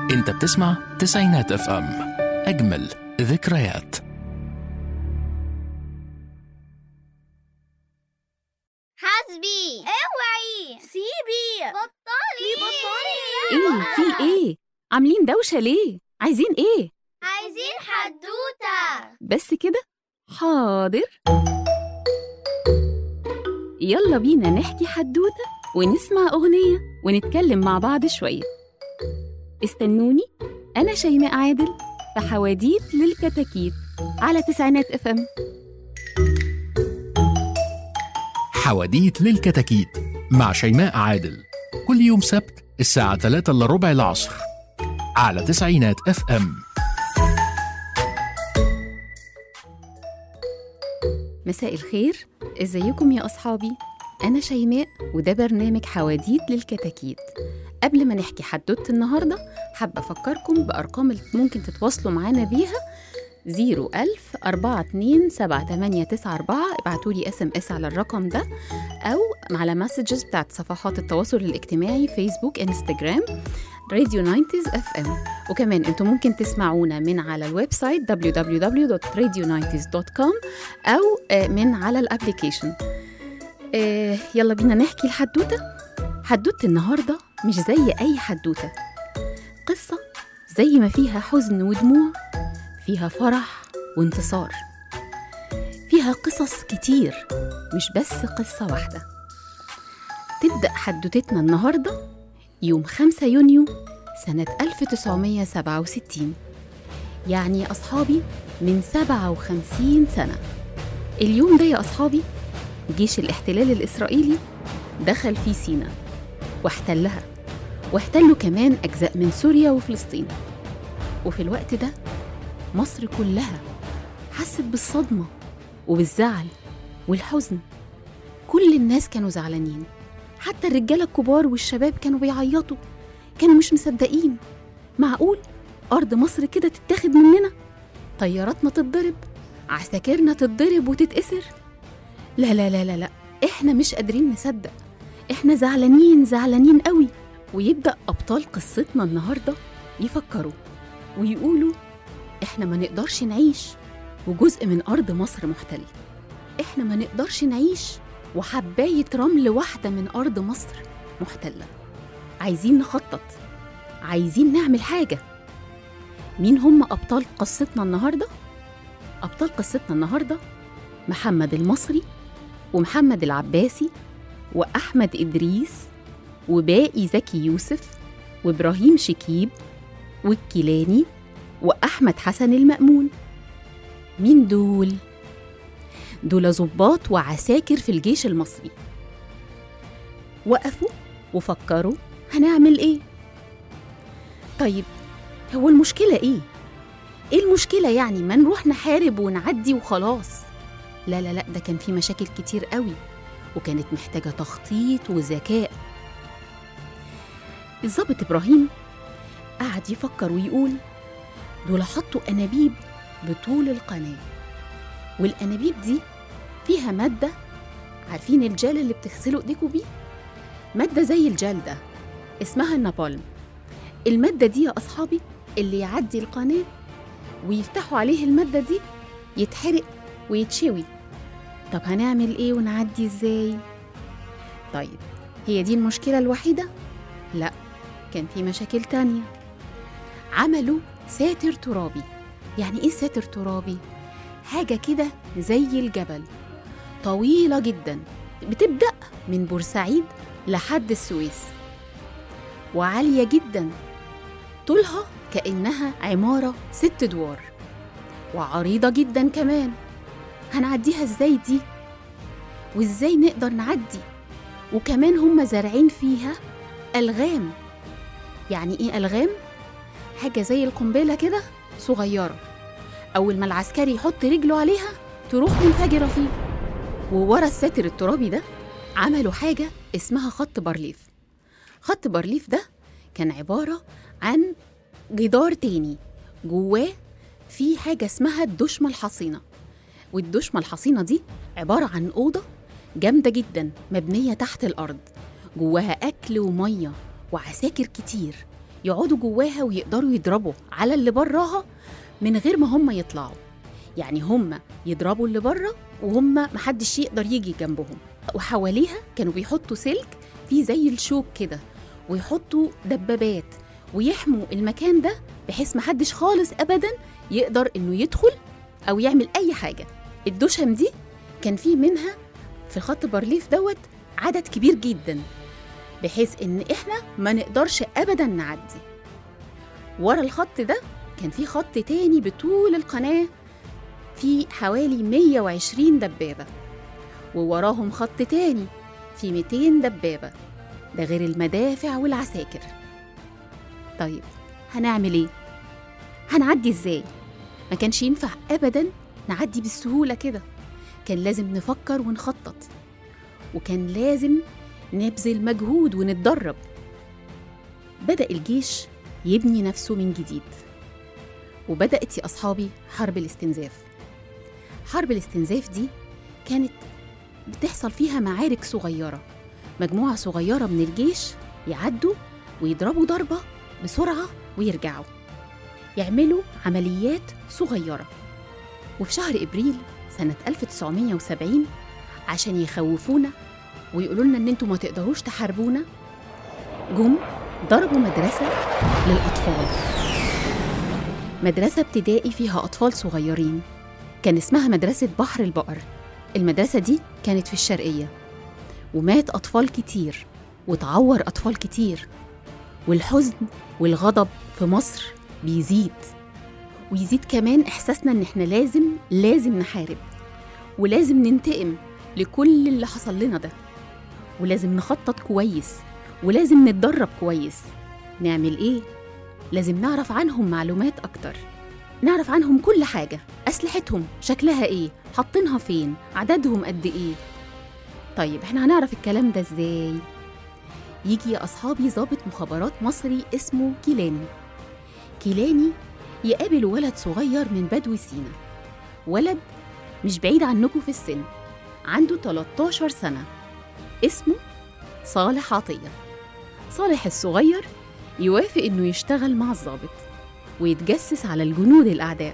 انت بتسمع تسعينات اف ام اجمل ذكريات حسبي اوعي سيبي بطلي بطلي ايه في ايه عاملين دوشه ليه عايزين ايه عايزين حدوتة بس كده حاضر يلا بينا نحكي حدوته ونسمع اغنيه ونتكلم مع بعض شويه استنوني انا شيماء عادل في حواديت للكتاكيت على تسعينات اف ام حواديت للكتاكيت مع شيماء عادل كل يوم سبت الساعة 3 إلا ربع العصر على تسعينات اف ام مساء الخير ازيكم يا اصحابي انا شيماء وده برنامج حواديت للكتاكيت قبل ما نحكي حدوته النهارده حابه افكركم بارقام اللي ممكن تتواصلوا معانا بيها 01000 42 7894 ابعتوا لي اس ام اس على الرقم ده او على مسجز بتاعت صفحات التواصل الاجتماعي فيسبوك انستجرام راديو 90 اف ام وكمان انتم ممكن تسمعونا من على الويب سايت www.radio90s.com او آه، من على الابليكيشن آه، يلا بينا نحكي الحدوته حدوته النهارده مش زي اي حدوته قصه زي ما فيها حزن ودموع فيها فرح وانتصار فيها قصص كتير مش بس قصه واحده تبدا حدوتتنا النهارده يوم 5 يونيو سنة 1967 يعني يا أصحابي من 57 سنة اليوم ده يا أصحابي جيش الاحتلال الإسرائيلي دخل في سيناء واحتلها واحتلوا كمان أجزاء من سوريا وفلسطين وفي الوقت ده مصر كلها حست بالصدمة وبالزعل والحزن كل الناس كانوا زعلانين حتى الرجالة الكبار والشباب كانوا بيعيطوا كانوا مش مصدقين معقول أرض مصر كده تتاخد مننا طياراتنا تتضرب عساكرنا تتضرب وتتأسر لا لا لا لا لا احنا مش قادرين نصدق احنا زعلانين زعلانين قوي ويبدأ أبطال قصتنا النهاردة يفكروا ويقولوا احنا ما نقدرش نعيش وجزء من أرض مصر محتل احنا ما نقدرش نعيش وحباية رمل واحدة من أرض مصر محتلة عايزين نخطط عايزين نعمل حاجة مين هم أبطال قصتنا النهاردة؟ أبطال قصتنا النهاردة محمد المصري ومحمد العباسي وأحمد إدريس وباقي زكي يوسف وإبراهيم شكيب والكيلاني وأحمد حسن المأمون مين دول؟ دول ظباط وعساكر في الجيش المصري وقفوا وفكروا هنعمل ايه طيب هو المشكلة ايه ايه المشكلة يعني ما نروح نحارب ونعدي وخلاص لا لا لا ده كان في مشاكل كتير قوي وكانت محتاجة تخطيط وذكاء الضابط إبراهيم قعد يفكر ويقول دول حطوا أنابيب بطول القناة والأنابيب دي فيها مادة عارفين الجل اللي بتغسلوا ايديكوا بيه مادة زي الجل ده اسمها النابالم المادة دي يا أصحابي اللي يعدي القناة ويفتحوا عليه المادة دي يتحرق ويتشوي طب هنعمل ايه ونعدي ازاي طيب هي دي المشكلة الوحيدة لا كان في مشاكل تانية عملوا ساتر ترابي يعني ايه ساتر ترابي حاجة كده زي الجبل طويلة جدا بتبدأ من بورسعيد لحد السويس وعالية جدا طولها كأنها عمارة ست دوار وعريضة جدا كمان هنعديها ازاي دي وازاي نقدر نعدي وكمان هم زارعين فيها ألغام يعني ايه ألغام؟ حاجة زي القنبلة كده صغيرة أول ما العسكري يحط رجله عليها تروح منفجرة فيه وورا الساتر الترابي ده عملوا حاجة اسمها خط بارليف خط بارليف ده كان عبارة عن جدار تاني جواه في حاجة اسمها الدشمة الحصينة والدشمة الحصينة دي عبارة عن أوضة جامدة جدا مبنية تحت الأرض جواها أكل ومية وعساكر كتير يقعدوا جواها ويقدروا يضربوا على اللي براها من غير ما هم يطلعوا يعني هم يضربوا اللي بره وهم محدش يقدر يجي جنبهم وحواليها كانوا بيحطوا سلك فيه زي الشوك كده ويحطوا دبابات ويحموا المكان ده بحيث محدش خالص ابدا يقدر انه يدخل او يعمل اي حاجه الدشم دي كان في منها في خط بارليف دوت عدد كبير جدا بحيث ان احنا ما نقدرش ابدا نعدي ورا الخط ده كان في خط تاني بطول القناه في حوالي 120 دبابه ووراهم خط تاني في 200 دبابه ده غير المدافع والعساكر طيب هنعمل ايه هنعدي ازاي ما كانش ينفع ابدا نعدي بالسهوله كده كان لازم نفكر ونخطط وكان لازم نبذل مجهود ونتدرب بدا الجيش يبني نفسه من جديد وبدات يا اصحابي حرب الاستنزاف حرب الاستنزاف دي كانت بتحصل فيها معارك صغيره مجموعه صغيره من الجيش يعدوا ويضربوا ضربه بسرعه ويرجعوا يعملوا عمليات صغيره وفي شهر ابريل سنه 1970 عشان يخوفونا ويقولوا لنا ان انتوا ما تقدروش تحاربونا جم ضربوا مدرسه للاطفال مدرسه ابتدائي فيها اطفال صغيرين كان اسمها مدرسه بحر البقر المدرسه دي كانت في الشرقيه ومات اطفال كتير وتعور اطفال كتير والحزن والغضب في مصر بيزيد ويزيد كمان احساسنا ان احنا لازم لازم نحارب ولازم ننتقم لكل اللي حصل لنا ده ولازم نخطط كويس ولازم نتدرب كويس نعمل ايه لازم نعرف عنهم معلومات اكتر نعرف عنهم كل حاجه اسلحتهم شكلها ايه حاطينها فين عددهم قد ايه طيب احنا هنعرف الكلام ده ازاي يجي يا اصحابي ضابط مخابرات مصري اسمه كيلاني كيلاني يقابل ولد صغير من بدو سينا ولد مش بعيد عنكم في السن عنده 13 سنة اسمه صالح عطية صالح الصغير يوافق إنه يشتغل مع الضابط ويتجسس على الجنود الأعداء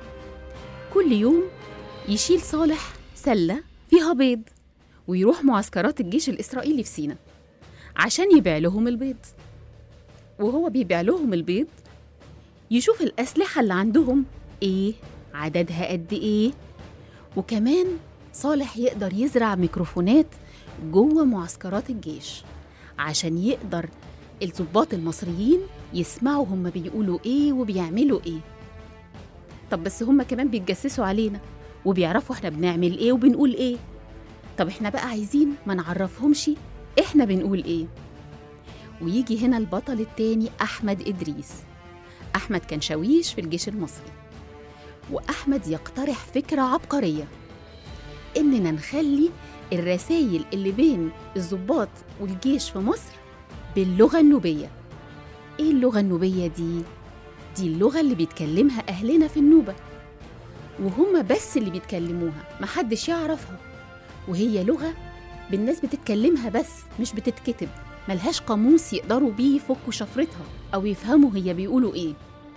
كل يوم يشيل صالح سلة فيها بيض ويروح معسكرات الجيش الإسرائيلي في سينا عشان يبيع لهم البيض وهو بيبيع لهم البيض يشوف الأسلحة اللي عندهم إيه عددها قد إيه وكمان صالح يقدر يزرع ميكروفونات جوه معسكرات الجيش عشان يقدر الضباط المصريين يسمعوا هم بيقولوا ايه وبيعملوا ايه طب بس هم كمان بيتجسسوا علينا وبيعرفوا احنا بنعمل ايه وبنقول ايه طب احنا بقى عايزين ما نعرفهمش احنا بنقول ايه ويجي هنا البطل التاني احمد ادريس احمد كان شاويش في الجيش المصري واحمد يقترح فكره عبقريه اننا نخلي الرسايل اللي بين الضباط والجيش في مصر باللغه النوبيه ايه اللغه النوبيه دي دي اللغه اللي بيتكلمها اهلنا في النوبه وهم بس اللي بيتكلموها محدش يعرفها وهي لغه بالناس بتتكلمها بس مش بتتكتب ملهاش قاموس يقدروا بيه يفكوا شفرتها او يفهموا هي بيقولوا ايه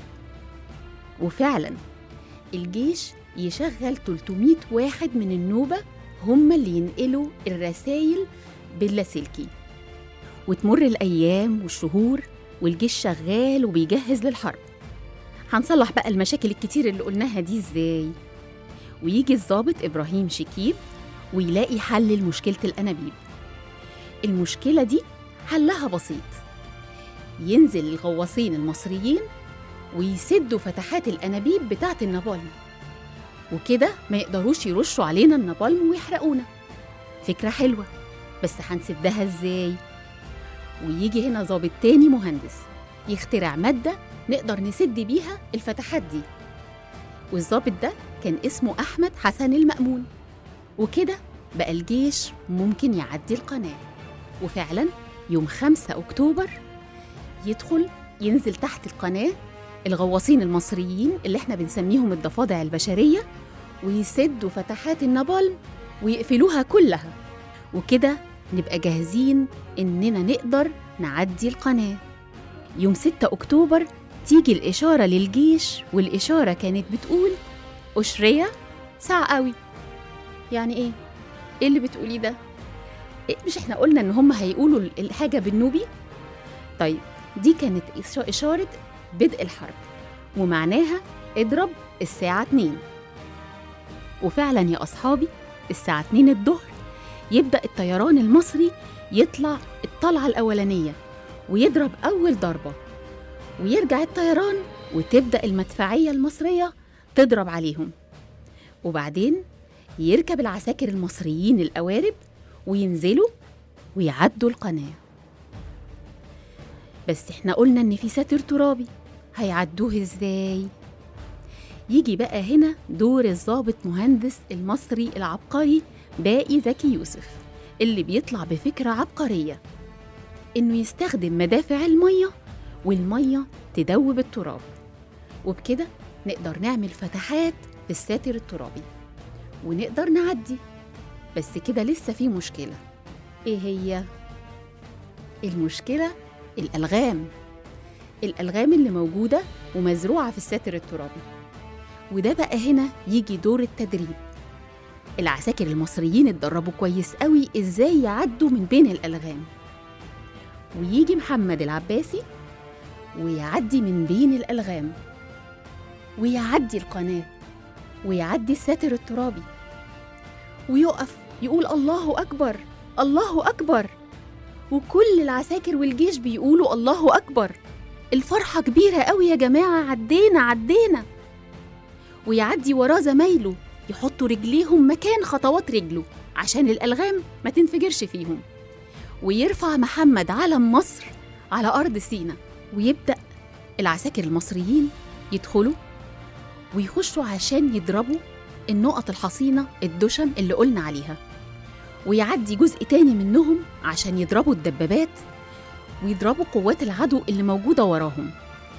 وفعلا الجيش يشغل 300 واحد من النوبة هم اللي ينقلوا الرسايل باللاسلكي وتمر الأيام والشهور والجيش شغال وبيجهز للحرب هنصلح بقى المشاكل الكتير اللي قلناها دي ازاي ويجي الضابط إبراهيم شكيب ويلاقي حل لمشكلة الأنابيب المشكلة دي حلها بسيط ينزل الغواصين المصريين ويسدوا فتحات الأنابيب بتاعة النابالم وكده ما يقدروش يرشوا علينا النابالم ويحرقونا فكرة حلوة بس هنسدها ازاي؟ ويجي هنا ظابط تاني مهندس يخترع مادة نقدر نسد بيها الفتحات دي والظابط ده كان اسمه أحمد حسن المأمون وكده بقى الجيش ممكن يعدي القناة وفعلا يوم 5 أكتوبر يدخل ينزل تحت القناة الغواصين المصريين اللي احنا بنسميهم الضفادع البشرية ويسدوا فتحات النابالم ويقفلوها كلها وكده نبقى جاهزين إننا نقدر نعدي القناة يوم 6 أكتوبر تيجي الإشارة للجيش والإشارة كانت بتقول أشرية ساعة قوي يعني إيه؟ إيه اللي بتقوليه ده؟ إيه مش إحنا قلنا إن هم هيقولوا الحاجة بالنوبي؟ طيب دي كانت إش- إشارة بدء الحرب ومعناها اضرب الساعة 2 وفعلا يا أصحابي الساعة 2 الظهر يبدأ الطيران المصري يطلع الطلعة الأولانية ويضرب أول ضربة ويرجع الطيران وتبدأ المدفعية المصرية تضرب عليهم وبعدين يركب العساكر المصريين القوارب وينزلوا ويعدوا القناة بس احنا قلنا ان في ساتر ترابي هيعدوه ازاي يجي بقى هنا دور الضابط مهندس المصري العبقري باقي زكي يوسف اللي بيطلع بفكرة عبقرية إنه يستخدم مدافع المية والمية تدوب التراب وبكده نقدر نعمل فتحات في الساتر الترابي ونقدر نعدي بس كده لسه في مشكلة إيه هي؟ المشكلة الألغام الألغام اللي موجودة ومزروعة في الساتر الترابي وده بقى هنا يجي دور التدريب العساكر المصريين اتدربوا كويس قوي ازاي يعدوا من بين الألغام ويجي محمد العباسي ويعدي من بين الألغام ويعدي القناة ويعدي الساتر الترابي ويقف يقول الله أكبر الله أكبر وكل العساكر والجيش بيقولوا الله أكبر الفرحة كبيرة قوي يا جماعة عدينا عدينا ويعدي وراه زمايله يحطوا رجليهم مكان خطوات رجله عشان الألغام ما تنفجرش فيهم ويرفع محمد علم مصر على أرض سينا ويبدأ العساكر المصريين يدخلوا ويخشوا عشان يضربوا النقط الحصينة الدشم اللي قلنا عليها ويعدي جزء تاني منهم عشان يضربوا الدبابات ويضربوا قوات العدو اللي موجودة وراهم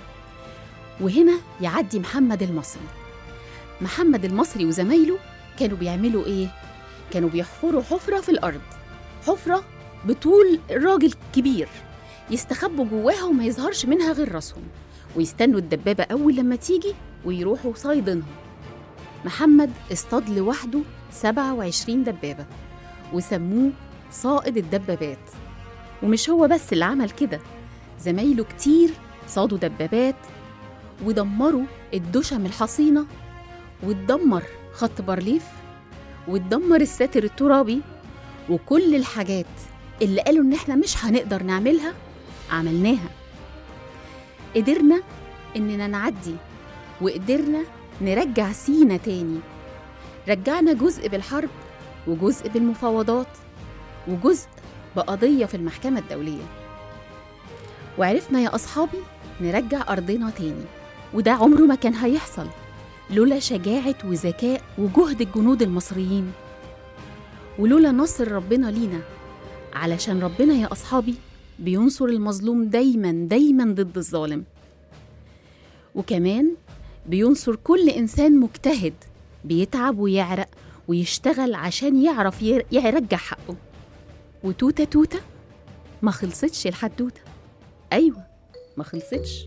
وهنا يعدي محمد المصري محمد المصري وزمايله كانوا بيعملوا ايه؟ كانوا بيحفروا حفرة في الأرض حفرة بطول راجل كبير يستخبوا جواها وما يظهرش منها غير راسهم ويستنوا الدبابة أول لما تيجي ويروحوا صايدينها محمد اصطاد لوحده 27 دبابة وسموه صائد الدبابات ومش هو بس اللي عمل كده زمايله كتير صادوا دبابات ودمروا الدشم الحصينة واتدمر خط بارليف واتدمر الساتر الترابي وكل الحاجات اللي قالوا ان احنا مش هنقدر نعملها عملناها قدرنا اننا نعدي وقدرنا نرجع سينا تاني رجعنا جزء بالحرب وجزء بالمفاوضات وجزء بقضية في المحكمة الدولية وعرفنا يا أصحابي نرجع أرضنا تاني وده عمره ما كان هيحصل لولا شجاعة وذكاء وجهد الجنود المصريين ولولا نصر ربنا لينا علشان ربنا يا أصحابي بينصر المظلوم دايما دايما ضد الظالم وكمان بينصر كل إنسان مجتهد بيتعب ويعرق ويشتغل عشان يعرف ير- يرجع حقه وتوتة توتة ما خلصتش الحدوتة أيوة ما خلصتش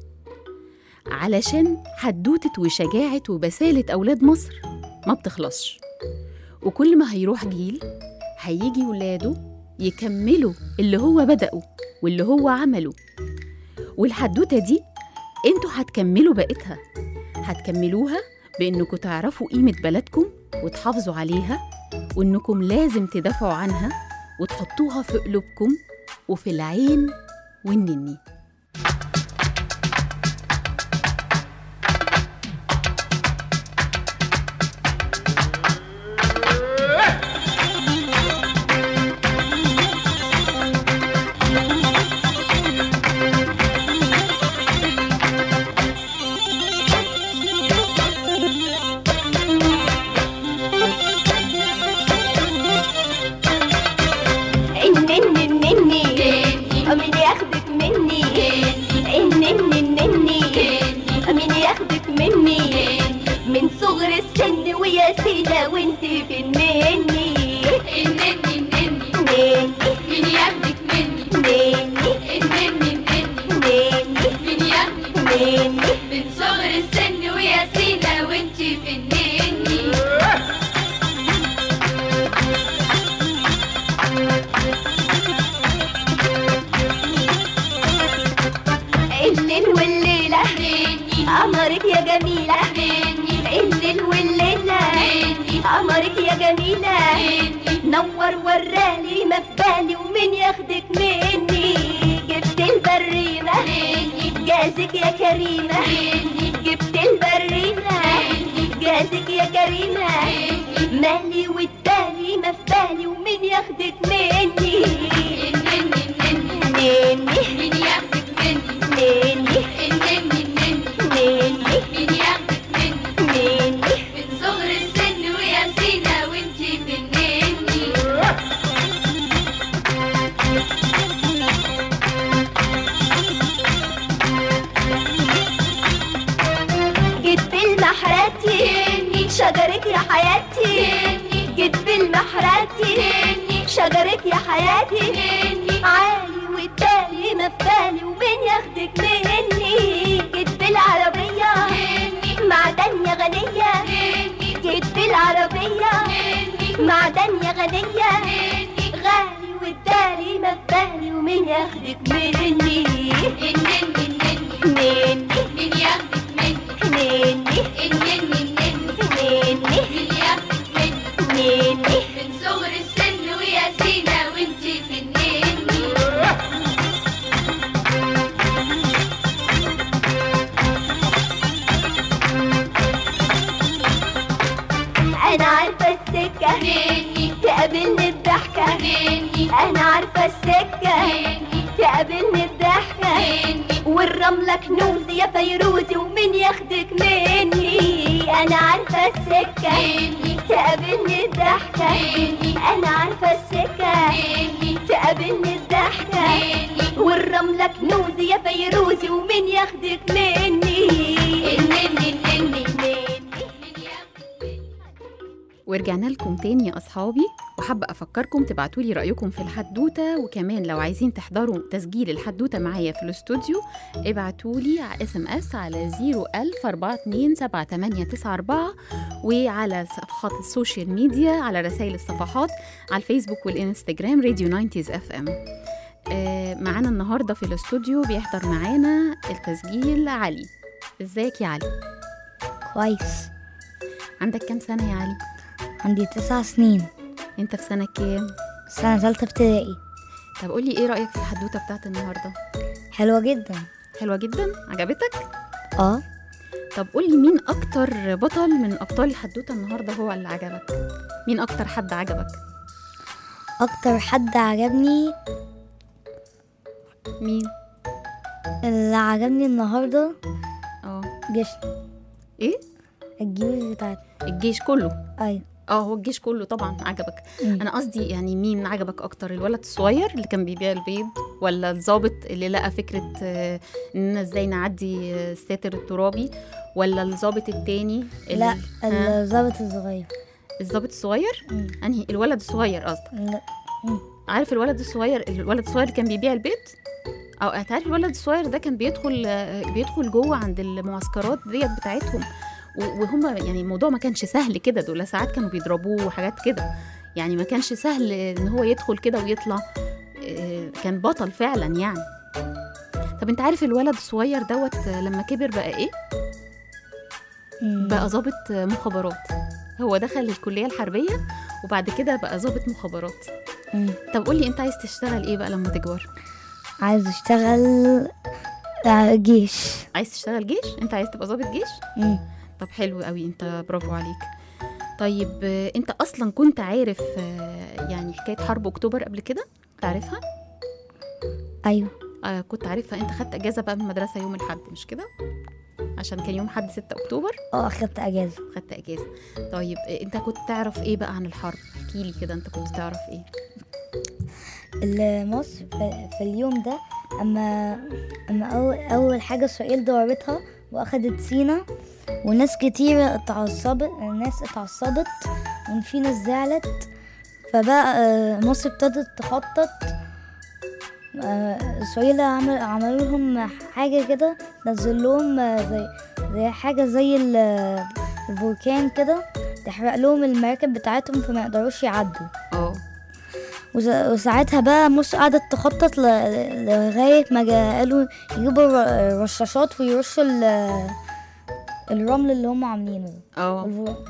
علشان حدوتة وشجاعة وبسالة أولاد مصر ما بتخلصش وكل ما هيروح جيل هيجي ولاده يكملوا اللي هو بدأوا واللي هو عمله والحدوتة دي انتوا هتكملوا بقيتها هتكملوها بإنكم تعرفوا قيمة بلدكم وتحافظوا عليها وإنكم لازم تدافعوا عنها وتحطوها في قلوبكم وفي العين والنني النني النني مين ياخدك مني قمرك يا جميلة نور ورالي ما في بالي ومين ياخدك مني جبت البريمة جازك يا كريمة جبت البريمة جازك يا كريمة مالي والتالي ما في بالي ومين ياخدك مني نني مين ياخدك مني نني النني النني نني مين ياخدك مني نني من صغر السن ويا سينا وانتي في النني جيت بالمحراتي شجرك يا حياتي جيت بالمحراتي شجرك يا حياتي عالي والتالي مفالي ومين ياخدك مني جيت بالعربية معدن يا غنية جيت بالعربية معدن يا غنية غالي والتالي مفالي ومين ياخدك مني النني النني مني مين ياخدك مني مني النني النني مني مين ياخدك مني مني من صغر السن ويا سينا وانتي في النني انا عارفه السكه نني تقابلني الضحكه نني انا عارفه السكه نني تقابلني الضحكه نني والرمله كنوز يا فيروزي ومين ياخدك مني انا عارفه السكه نني تقابلني الضحكه نني انا عارفه السكه نني تقابلني الضحكه نني والرمله كنوز يا فيروزي ومين ياخدك مني النني النني مني مين ياخدك مني ورجعنا لكم تاني يا أصحابي وحابة أفكركم تبعتولي رأيكم في الحدوتة وكمان لو عايزين تحضروا تسجيل الحدوتة معايا في الاستوديو ابعتولي على اس ام اس على 010427894 وعلى صفحات السوشيال ميديا على رسائل الصفحات على الفيسبوك والانستجرام راديو 90 اف ام آه معانا النهاردة في الاستوديو بيحضر معانا التسجيل علي ازيك يا علي كويس عندك كام سنة يا علي عندي تسع سنين انت في سنة كام سنة تالتة ابتدائي طب قولي ايه رأيك في الحدوتة بتاعت النهاردة حلوة جدا حلوة جدا عجبتك اه طب قولي مين اكتر بطل من ابطال الحدوتة النهاردة هو اللي عجبك مين اكتر حد عجبك اكتر حد عجبني مين اللي عجبني النهاردة اه جيش ايه الجيوش بتاعت الجيش كله ايوه اه هو الجيش كله طبعا عجبك مم. انا قصدي يعني مين عجبك اكتر الولد الصغير اللي كان بيبيع البيض ولا الضابط اللي لقى فكره آه، اننا ازاي نعدي آه، الساتر الترابي ولا الضابط التاني اللي- لا ها؟ الظابط الصغير الضابط الصغير مم. انهي الولد الصغير قصدك لا عارف الولد الصغير الولد الصغير اللي كان بيبيع البيض او هتعرف الولد الصغير ده كان بيدخل آه، بيدخل جوه عند المعسكرات ديت بتاعتهم و- وهم يعني الموضوع ما كانش سهل كده دول ساعات كانوا بيضربوه وحاجات كده يعني ما كانش سهل ان هو يدخل كده ويطلع آه، كان بطل فعلا يعني طب انت عارف الولد الصغير دوت آه، لما كبر بقى ايه مم. بقى ضابط آه، مخابرات هو دخل الكلية الحربية وبعد كده بقى ضابط مخابرات مم. طب قولي انت عايز تشتغل ايه بقى لما تكبر عايز اشتغل آه، جيش عايز تشتغل جيش انت عايز تبقى ضابط جيش مم. طب حلو قوي انت برافو عليك طيب آه، انت اصلا كنت عارف آه، يعني حكايه حرب اكتوبر قبل كده تعرفها ايوه آه كنت عارفها انت خدت اجازه بقى من المدرسه يوم الاحد مش كده عشان كان يوم حد 6 اكتوبر اه اخدت اجازة خدت اجازه طيب آه، انت كنت تعرف ايه بقى عن الحرب احكي لي كده انت كنت تعرف ايه اللي مصر في, في اليوم ده اما اما اول اول حاجه اسرائيل ضربتها واخدت سينا وناس كتير اتعصبت الناس اتعصبت وفي ناس زعلت فبقى آه، مصر ابتدت تخطط آه، اسرائيل عمل عملوا لهم حاجه كده نزل لهم آه، زي زي حاجه زي ال- البركان كده تحرق لهم المراكب بتاعتهم فما يقدروش يعدوا اه وز- وساعتها بقى مصر قعدت تخطط ل- لغاية ما جا- قالوا يجيبوا ر- رشاشات ويرشوا ال- الرمل اللي هم عاملينه اه والف-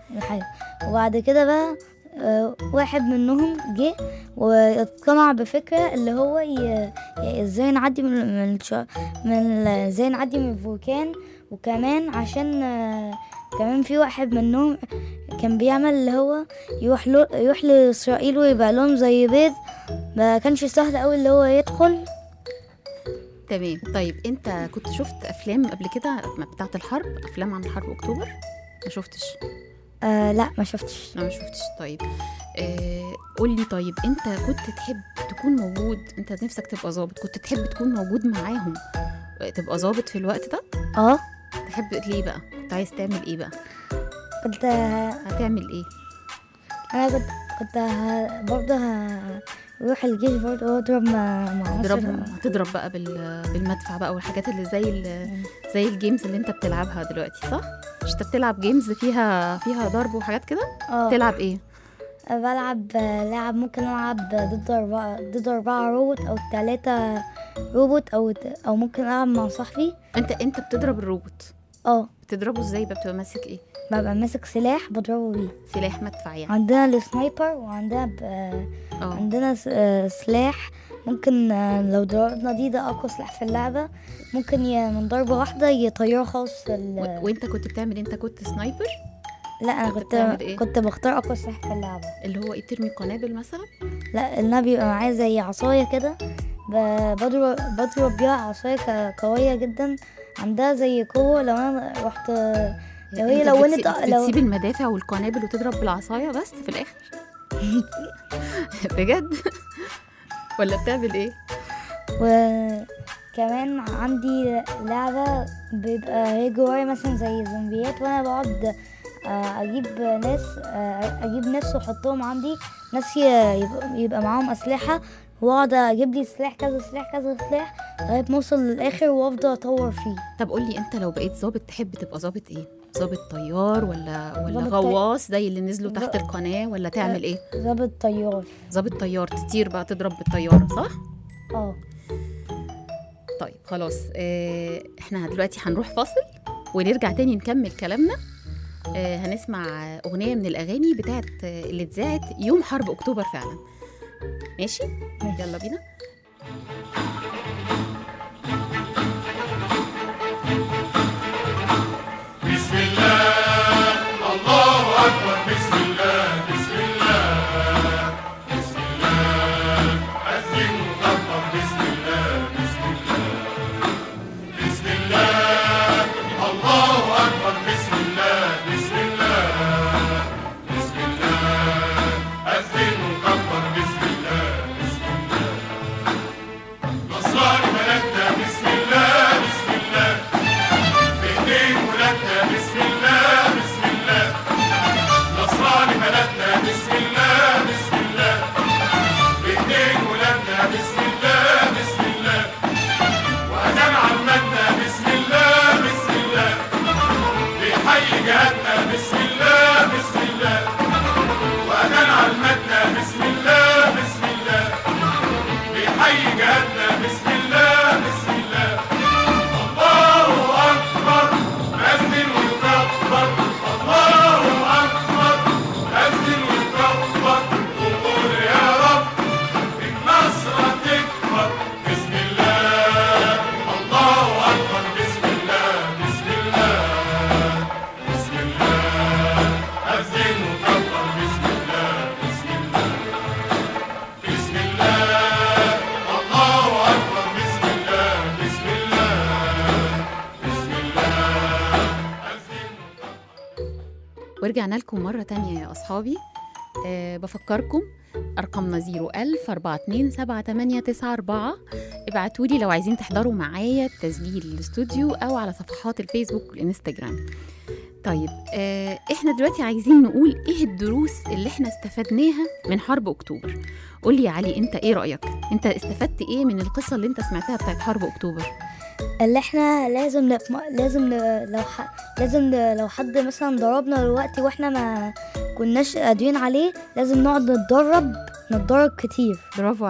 حاجة وبعد كده بقى آه، واحد منهم جه واقتنع بفكرة اللي هو ي- ي- ازاي نعدي من من الش- من ال- ازاي نعدي من البركان وكمان عشان آه، كمان في واحد منهم كان بيعمل اللي هو يروح له يروح لإسرائيل ويبقى لهم زي بيض ما كانش سهل أوي اللي هو يدخل تمام طيب انت كنت شفت افلام قبل كده بتاعه الحرب افلام عن حرب اكتوبر ما شفتش آه لا ما شفتش لا ما شفتش طيب آه قول لي طيب انت كنت تحب تكون موجود انت نفسك تبقى ظابط كنت تحب تكون موجود معاهم آه، تبقى ظابط في الوقت ده اه تحب ليه بقى كنت عايز تعمل ايه بقى كنت ه- هتعمل ايه انا كنت كنت ه- برضه ه- هروح الجيش برضه واضرب مع مع هتضربهم مصر. هتضرب بقى بال... بالمدفع بقى والحاجات اللي زي ال... زي الجيمز اللي انت بتلعبها دلوقتي صح مش انت بتلعب جيمز فيها فيها ضرب وحاجات كده اه تلعب ايه بلعب لعب ممكن العب ضد أربعة ضد أربعة روبوت أو ثلاثة روبوت أو أو ممكن ألعب مع صاحبي انت انت بتضرب الروبوت اه بتضربه ازاي بقى بتبقى ماسك ايه ببقى ماسك سلاح بضربه بيه سلاح مدفع يعني عندنا السنايبر وعندنا ب... اه عندنا س- آه، سلاح ممكن آه، لو ضربنا دي ده أقوى سلاح في اللعبة ممكن ي... من ضربة واحدة يطيره خالص ال... و... وانت كنت بتعمل إيه؟ انت كنت سنايبر لا أنا كنت كنت بتعمل إيه؟ كنت بختار أقوى سلاح في اللعبة اللي هو ايه بترمي قنابل مثلا لا انا بيبقى معايا زي عصاية كده ب- بضرب بضرب بيها عصاية ك- قوية جدا عندها زي قوة لو انا رحت لو هي انت لو بتسي... انت لو بتسيب المدافع والقنابل وتضرب بالعصايه بس في الاخر بجد ولا بتعمل ايه وكمان عندي لعبة بيبقى هي جوايا مثلا زي زومبيات وانا بقعد آه، اجيب ناس آه، اجيب ناس واحطهم عندي ناس ي- يبقى, يبقى معاهم اسلحة واقعد اجيب لي سلاح كذا سلاح كذا سلاح لغاية ما اوصل للاخر وافضل اطور فيه طب قول لي انت لو بقيت ظابط تحب تبقى ظابط ايه ظابط طيار ولا ولا ظابط طي- غواص زي اللي نزلوا تحت ظ- القناه ولا تعمل ايه ظابط طيار ظابط طيار تطير بقى تضرب بالطياره صح اه طيب خلاص اه احنا دلوقتي هنروح فاصل ونرجع تاني نكمل كلامنا اه هنسمع اغنيه من الاغاني بتاعت آه، اللي اتذاعت يوم حرب اكتوبر فعلا ماشي ماشي. يلا بينا بسم الله الله أكبر بسم الله بسم الله بسم الله أذن وكبر بسم الله بسم الله بسم الله الله أكبر بسم الله بسم الله بسم الله أذن وكبر بسم الله بسم الله نصراني بلدنا بسم الله بسم الله بإيدين ولادنا بسم الله بسم الله نصراني بلدنا بسم الله بسم الله بإيدين ولادنا بسم الله بسم الله وأدام عمتنا بسم الله بسم الله بيحيي جهاتنا بسم الله بسم الله وأدام عمتنا بسم الله بسم الله بيحيي جهاتنا بسم الله بسم الله الله أكبر أذن ويكبر الله أكبر أذن ويكبر وقول يا رب النصر تكبر بسم الله الله أكبر بسم الله بسم الله بسم الله أذن وكبر بسم الله بسم الله بسم الله الله أكبر بسم الله بسم الله بسم الله أذن ورجعنا لكم مرة تانية يا أصحابي أه بفكركم أرقامنا 01000 ابعتوا لي لو عايزين تحضروا معايا تسجيل الاستوديو أو على صفحات الفيسبوك والإنستجرام طيب أه احنا دلوقتي عايزين نقول ايه الدروس اللي احنا استفدناها من حرب اكتوبر قول لي يا علي انت ايه رأيك انت استفدت ايه من القصة اللي انت سمعتها بتاعت حرب اكتوبر اللي احنا لازم نف... لازم ن... لو ح... لازم ن... لو حد مثلا ضربنا دلوقتي واحنا ما كناش قادرين عليه لازم نقعد نتدرب نتدرب كتير برافو عليك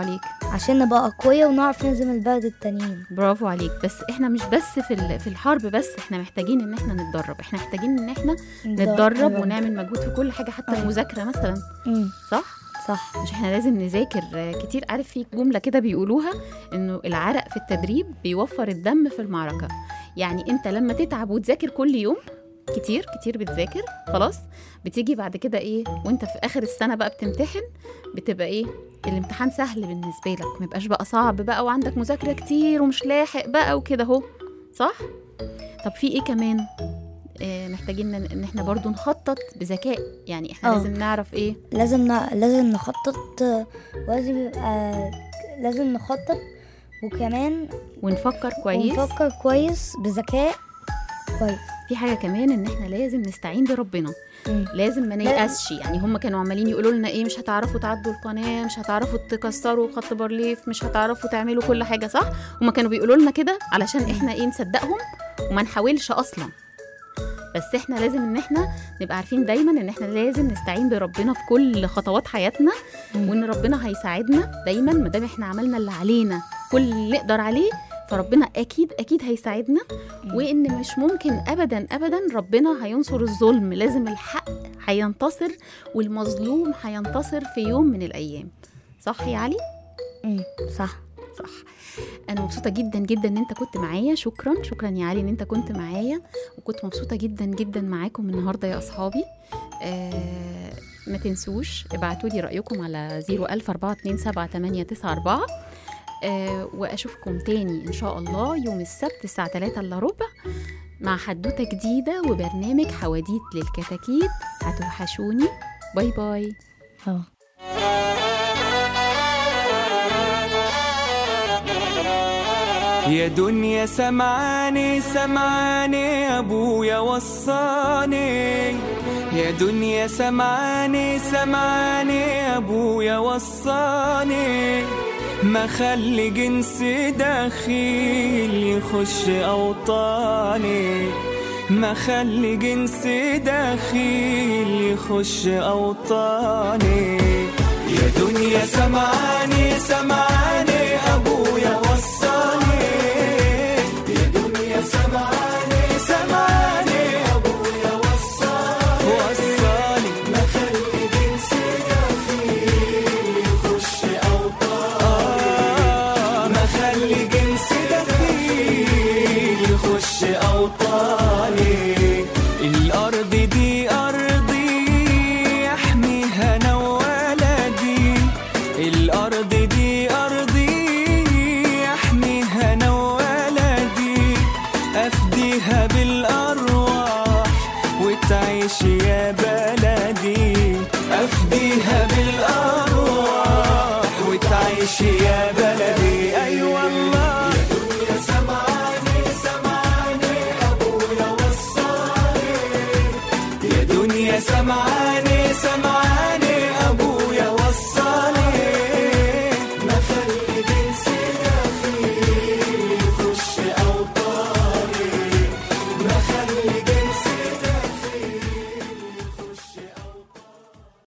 عشان نبقى أقوياء ونعرف نهزم البلد التانيين برافو عليك بس احنا مش بس في ال- في الحرب بس احنا محتاجين ان احنا نتدرب احنا محتاجين ان احنا نتدرب ونعمل مجهود في كل حاجه حتى أيوة. المذاكره مثلا مم، صح صح مش احنا لازم نذاكر آه، كتير عارف في جمله كده بيقولوها انه العرق في التدريب بيوفر الدم في المعركه يعني انت لما تتعب وتذاكر كل يوم كتير كتير بتذاكر خلاص بتيجي بعد كده ايه وانت في اخر السنه بقى بتمتحن بتبقى ايه الامتحان سهل بالنسبه لك ما يبقاش بقى صعب بقى وعندك مذاكره كتير ومش لاحق بقى وكده اهو صح طب في ايه كمان آه محتاجين ان إن احنا برضو نخطط بذكاء يعني احنا آه. لازم نعرف ايه لازم ن... لازم نخطط آه، ولازم يبقى لازم نخطط وكمان ونفكر كويس ونفكر كويس بذكاء كويس في حاجه كمان ان احنا لازم نستعين بربنا مم. لازم ما نيأسش يعني هم كانوا عمالين يقولوا لنا ايه مش هتعرفوا تعدوا القناه مش هتعرفوا تكسروا خط بارليف مش هتعرفوا تعملوا كل حاجه صح هم كانوا بيقولوا لنا كده علشان احنا ايه نصدقهم وما نحاولش اصلا بس احنا لازم ان احنا نبقى عارفين دايما ان احنا لازم نستعين بربنا في كل خطوات حياتنا مم. وان ربنا هيساعدنا دايما ما دام احنا عملنا اللي علينا كل اللي نقدر عليه فربنا اكيد اكيد هيساعدنا وان مش ممكن ابدا ابدا ربنا هينصر الظلم لازم الحق هينتصر والمظلوم هينتصر في يوم من الايام صح يا علي مم. صح صح انا مبسوطه جدا جدا ان انت كنت معايا شكرا شكرا يا علي ان انت كنت معايا وكنت مبسوطه جدا جدا معاكم النهارده يا اصحابي آه ما تنسوش ابعتوا لي رايكم على 004278994 آه واشوفكم تاني ان شاء الله يوم السبت الساعه 3 الا ربع مع حدوته جديده وبرنامج حواديت للكتاكيت هتوحشوني باي باي اه يا دنيا سمعاني سمعاني يا ابويا وصاني يا دنيا سمعاني سمعاني يا ابويا وصاني ما خلي جنس دخيل يخش اوطاني ما خلي جنس دخيل يخش اوطاني يا دنيا سمعاني سمعاني ابويا وصاني يا دنيا سمعاني سمعاني ابويا وصاني وصاني ما خلي جنسي دخيل يخش اوطاني ما خلي جنسي دخيل يخش اوطاني الارض دي ارضي يحميها انا وولدي الارض دي ارضي يحميها انا وولدي افديها بالارواح وتعيش يا بلدي افديها بالارواح وتعيش يا